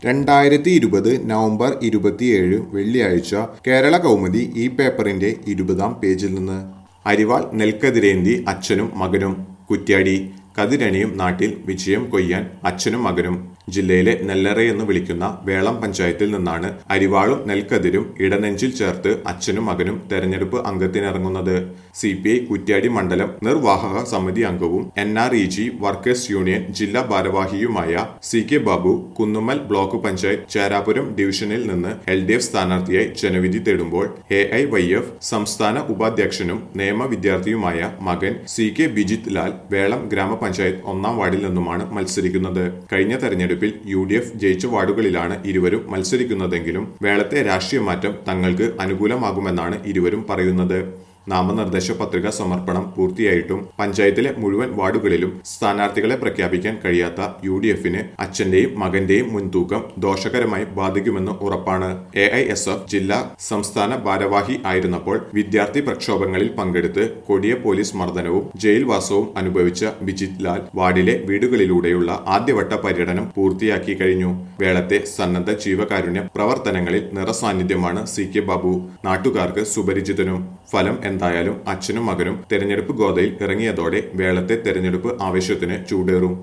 രണ്ടായിരത്തി ഇരുപത് നവംബർ ഇരുപത്തിയേഴ് വെള്ളിയാഴ്ച കേരള കൗമുദി ഈ പേപ്പറിന്റെ ഇരുപതാം പേജിൽ നിന്ന് അരിവാൾ നെൽക്കതിരേന്തി അച്ഛനും മകനും കുറ്റ്യാടി കതിരണിയും നാട്ടിൽ വിജയം കൊയ്യാൻ അച്ഛനും മകനും ജില്ലയിലെ നെല്ലറ എന്ന് വിളിക്കുന്ന വേളം പഞ്ചായത്തിൽ നിന്നാണ് അരിവാളും നെൽക്കതിരും ഇടനെഞ്ചിൽ ചേർത്ത് അച്ഛനും മകനും തെരഞ്ഞെടുപ്പ് അംഗത്തിനിറങ്ങുന്നത് സി പി ഐ കുറ്റ്യാടി മണ്ഡലം നിർവാഹക സമിതി അംഗവും N R E G workers union ജില്ലാ ഭാരവാഹിയുമായ C K Babu Kunnummal block panchayat Cherapuram ഡിവിഷനിൽ നിന്ന് എൽ ഡി എഫ് സ്ഥാനാർത്ഥിയായി ജനവിധി തേടുമ്പോൾ എ ഐ വൈ എഫ് സംസ്ഥാന ഉപാധ്യക്ഷനും നിയമ വിദ്യാർത്ഥിയുമായ മകൻ സി കെ ബിജിത് ലാൽ വേളം ഗ്രാമപഞ്ചായത്ത് ഒന്നാം വാർഡിൽ നിന്നുമാണ് മത്സരിക്കുന്നത് കഴിഞ്ഞ തെരഞ്ഞെടുപ്പിൽ യു ഡി എഫ് ജയിച്ച വാർഡുകളിലാണ് ഇരുവരും മത്സരിക്കുന്നതെങ്കിലും വേളത്തെ രാഷ്ട്രീയ മാറ്റം തങ്ങൾക്ക് അനുകൂലമാകുമെന്നാണ് ഇരുവരും പറയുന്നത് നാമനിർദ്ദേശ പത്രിക സമർപ്പണം പൂർത്തിയായിട്ടും പഞ്ചായത്തിലെ മുഴുവൻ വാർഡുകളിലും സ്ഥാനാർത്ഥികളെ പ്രഖ്യാപിക്കാൻ കഴിയാത്ത യു ഡി എഫിന് അച്ഛന്റെയും മകന്റെയും മുൻതൂക്കം ദോഷകരമായി ബാധിക്കുമെന്ന് ഉറപ്പാണ് എ ഐ എസ് എഫ് ജില്ലാ സംസ്ഥാന ഭാരവാഹി ആയിരുന്നപ്പോൾ വിദ്യാർത്ഥി പ്രക്ഷോഭങ്ങളിൽ പങ്കെടുത്ത് കൊടിയ പോലീസ് മർദ്ദനവും ജയിൽവാസവും അനുഭവിച്ച ബിജിത് ലാൽ വാർഡിലെ വീടുകളിലൂടെയുള്ള ആദ്യവട്ട പര്യടനം പൂർത്തിയാക്കി കഴിഞ്ഞു വേളത്തെ സന്നദ്ധ ജീവകാരുണ്യ പ്രവർത്തനങ്ങളിൽ നിറസാന്നിധ്യമാണ് സി കെ ബാബു നാട്ടുകാർക്ക് സുപരിചിതനും ഫലം എന്തായാലും അച്ഛനും മകനും തെരഞ്ഞെടുപ്പ് ഗോതയിൽ ഇറങ്ങിയതോടെ വേളത്തെ തെരഞ്ഞെടുപ്പ് ആവേശത്തിന് ചൂടേറും